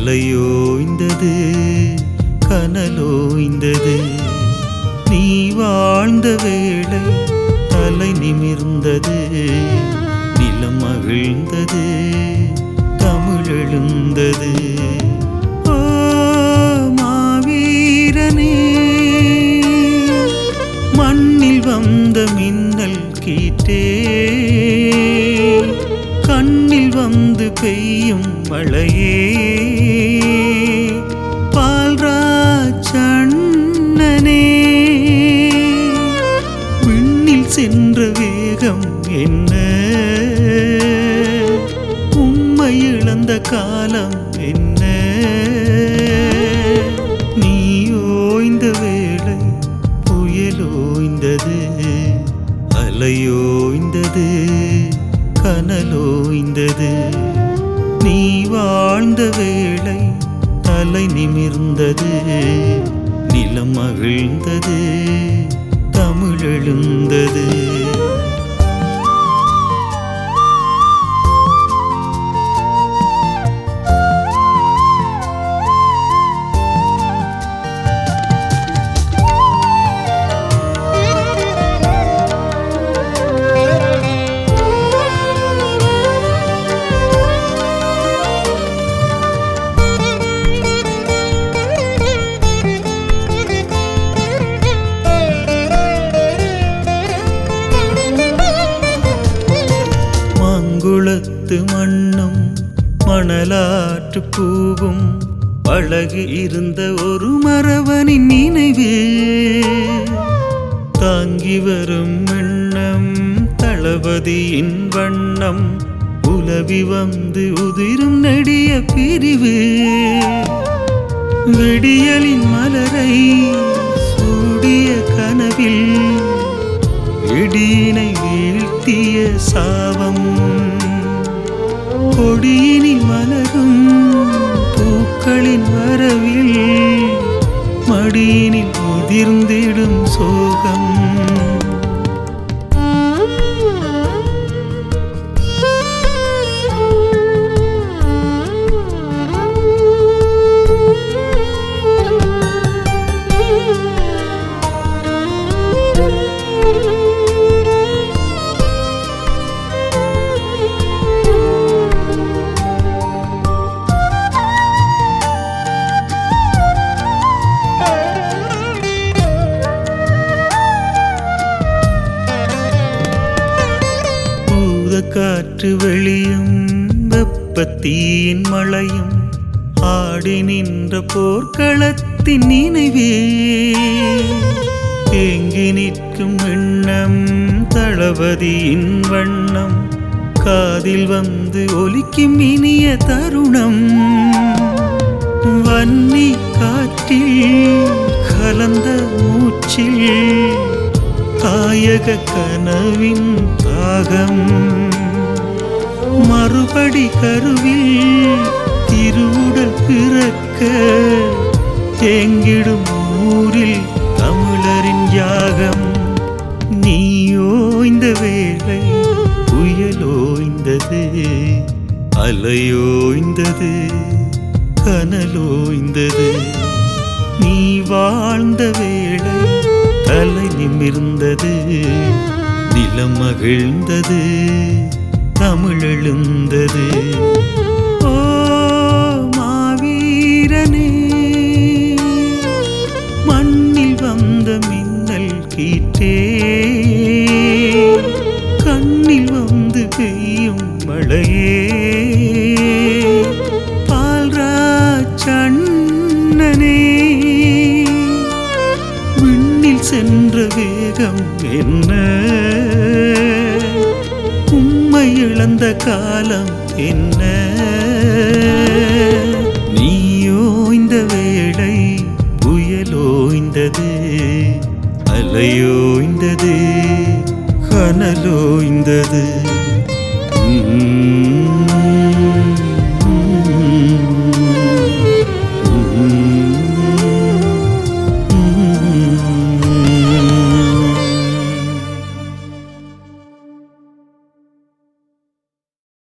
அலையோய்ந்தது கனலோய்ந்தது நீ வாழ்ந்த வேளை தலை நிமிர்ந்தது நிலம் மகிழ்ந்தது தமிழ் எழுந்தது ஓ மாவீரனே மண்ணில் வந்த மின்னல் கீட்டே கண்ணில் வந்து பெய்யும் மழையே பால்ராஜண்ணனே விண்ணில் சென்ற வேகம் என்ன உம்மை இழந்த காலம் என்ன நீ ஓய்ந்த வேளை புயலோய்ந்தது அலையோய்ந்தது கனலோய்ந்தது நீ வாழ்ந்த வேளை தலை நிமிர்ந்தது நிலம் மகிழ்ந்தது தமிழ் எழுந்தது மங்குளத்து மண்ணும் மணலாற்று பூவும் பழகி இருந்த ஒரு மரவனின் நினைவு தாங்கி வரும் எண்ணம் தளபதியின் வண்ணம் உலவி வந்து உதிரும் நெடிய பிரிவு விடியலின் மலரை சூடிய கனவில் இடியினை வீழ்த்திய சாபம் கொடியினில் மலரும் பூக்களின் வரவில் மடியினில் உதிர்ந்திடும் சோகம் பூதக்காற்று வெளியும் வெப்பத்தீயின் மழையும் ஆடி நின்ற போர்க்களத்தின் நினைவே தேங்கி நிற்கும் எண்ணம் தளபதியின் வண்ணம் காதில் வந்து ஒலிக்கும் இனிய தருணம் வன்னி காற்றில் கலந்த மூச்சில் தாயக கனவின் தாகம் மறுபடி கருவில் திருவுடல் பிறக்க தேங்கிடும் ஊரில் தமிழரின் யாகம் நீயோய்ந்த வேளை புயலோய்ந்தது அலையோய்ந்தது கனலோய்ந்தது நீ வாழ்ந்த வேளை தலை நிமிர்ந்தது நிலம் மகிழ்ந்தது தமிழ் எழுந்தது ஓ மாவீரனே மண்ணில் வந்த மின்னல் கீற்றே கண்ணில் வந்து பெய்யும் மழையே பால்ராஜண்ணனே விண்ணில் சென்ற வேகம் என்ன உம்மை இழந்த காலம் என்ன நீயோய்ந்த வேளை புயலோய்ந்தது அலையோய்ந்தது கனலோய்ந்தது உம்